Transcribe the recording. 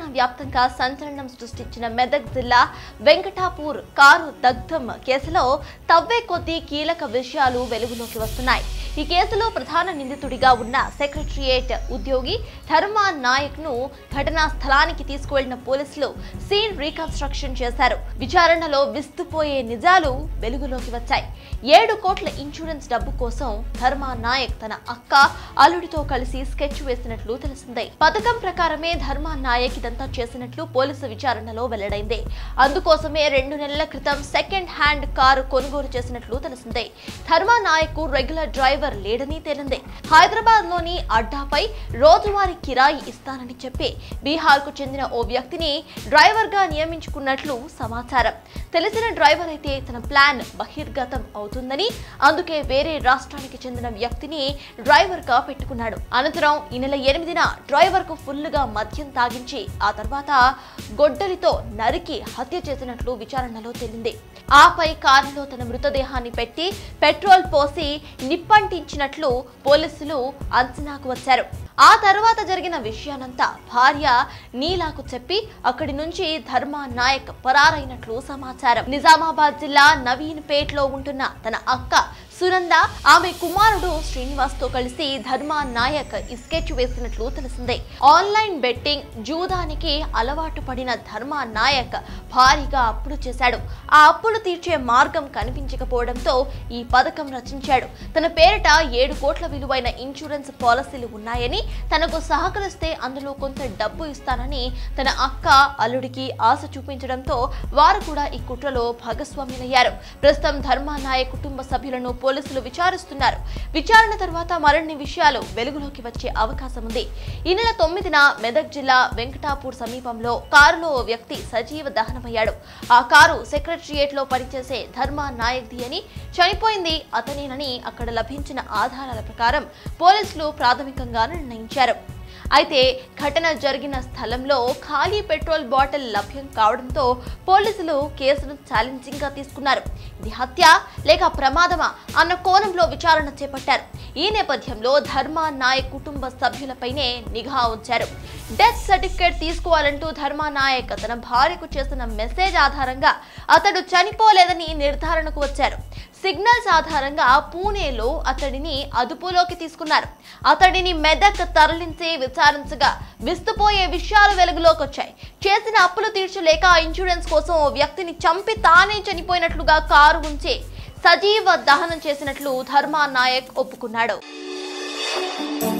వ్యాప్తంగా సంచలనం సృష్టించిన మెదక్ జిల్లా వెంకటాపూర్ కారు దగ్ధం కేసులో తవ్వే కొద్దీ కీలక విషయాలు వెలుగులోకి వస్తున్నాయి ఈ కేసులో ప్రధాన నిందితుడిగా ఉన్న సెక్రటరియేట్ ఉద్యోగి ధర్మాన్ నాయక్ ను ఘటనా స్థలానికి తీసుకువెళ్లిన పోలీసులు సీన్ రీకన్స్ట్రక్షన్ చేశారు విచారణలో విస్తుపోయే నిజాలు వెలుగులోకి వచ్చాయి ఏడు కోట్ల ఇన్సూరెన్స్ డబ్బు కోసం ధర్మాన్ నాయక్ తన అక్క అల్లుడితో కలిసి స్కెచ్ వేసినట్లు తెలిసిందే పథకం ప్రకారమే ధర్మాన్ నాయక్ ఇదంతా చేసినట్లు పోలీసు విచారణలో వెల్లడైంది అందుకోసమే రెండు నెలల క్రితం సెకండ్ హ్యాండ్ కారు కొనుగోలు చేసినట్లు తెలిసిందే ధర్మాన్ నాయక్ కు రెగ్యులర్ డ్రైవర్ లేడని తేలింది హైదరాబాద్ లోని అడ్డాపై రోజువారీ కిరాయి ఇస్తానని చెప్పి బీహార్ కు చెందిన ఓ వ్యక్తిని డ్రైవర్ గా నియమించుకున్నట్లు సమాచారం తెలిసిన డ్రైవర్ అయితే తన ప్లాన్ బహిర్గతం అవుతుందని అందుకే వేరే రాష్ట్రానికి చెందిన వ్యక్తిని డ్రైవర్ గా పెట్టుకున్నాడు అనంతరం ఈ నెల ఎనిమిదిన డ్రైవర్ కు ఫుల్ గా మద్యం తాగించి ఆ తర్వాత గొడ్డలితో నరికి హత్య చేసినట్లు విచారణలో తేలింది ఆపై కారులో తన మృతదేహాన్ని పెట్టి పెట్రోల్ పోసి నిప్పంటించినట్లు పోలీసులు అంచనాకు వచ్చారు ఆ తర్వాత జరిగిన విషయానంతా భార్య నీలాకు చెప్పి అక్కడి నుంచి ధర్మా నాయక్ పరారైనట్లు సమాచారం నిజామాబాద్ జిల్లా నవీన్ పేట్ లో ఉంటున్న తన అక్క సునంద ఆమె కుమారుడు శ్రీనివాస్ తో కలిసి ధర్మా నాయక్ ఈ స్కెచ్ వేసినట్లు తెలిసిందే ఆన్లైన్ బెట్టింగ్ జూదానికి అలవాటు పడిన ధర్మా నాయక్ భారీగా అప్పులు చేశాడు ఆ అప్పులు తీర్చే మార్గం కనిపించకపోవడంతో ఈ పథకం రచించాడు తన పేరిట ఏడు కోట్ల విలువైన ఇన్సూరెన్స్ పాలసీలు ఉన్నాయని తనకు సహకరిస్తే అందులో కొంత డబ్బు ఇస్తానని తన అక్క అల్లుడికి ఆశ చూపించడంతో వారు కూడా ఈ కుట్రలో భాగస్వామ్యులయ్యారు ప్రస్తుతం ధర్మా నాయక్ కుటుంబ సభ్యులను పోలీసులు విచారిస్తున్నారు విచారణ తర్వాత మరిన్ని విషయాలు వెలుగులోకి వచ్చే అవకాశం ఉంది ఈ నెల తొమ్మిదిన మెదక్ జిల్లా వెంకటాపూర్ సమీపంలో కారులో ఓ వ్యక్తి సజీవ దహనమయ్యాడు ఆ కారు సెక్రటరియేట్ లో పనిచేసే ధర్మా నాయక్ది అని చనిపోయింది అతనేనని అక్కడ లభించిన ఆధారాల ప్రకారం పోలీసులు ప్రాథమికంగా నిర్ణయించారు అయితే ఘటన జరిగిన స్థలంలో ఖాళీ పెట్రోల్ బాటిల్ లభ్యం కావడంతో పోలీసులు కేసును ఛాలెంజింగ్ గా తీసుకున్నారు ఇది హత్య లేక ప్రమాదమా అన్న కోణంలో విచారణ చేపట్టారు ఈ నేపథ్యంలో ధర్మా నాయక్ కుటుంబ సభ్యులపైనే నిఘా ఉంచారు డెత్ సర్టిఫికేట్ తీసుకోవాలంటూ ధర్మా నాయక్ తన భార్యకు చేసిన మెసేజ్ ఆధారంగా అతడు చనిపోలేదని నిర్ధారణకు వచ్చారు సిగ్నల్స్ ఆధారంగా పూణేలో అతడిని అదుపులోకి తీసుకున్నారు అతడిని మెదక్ తరలించి విచారించగా విస్తుపోయే విషయాలు వెలుగులోకి వచ్చాయి చేసిన అప్పులు తీర్చలేక ఇన్సూరెన్స్ కోసం ఓ వ్యక్తిని చంపి తానే చనిపోయినట్లుగా కారు ఉంచి సజీవ దహనం చేసినట్లు ధర్మా నాయక్ ఒప్పుకున్నాడు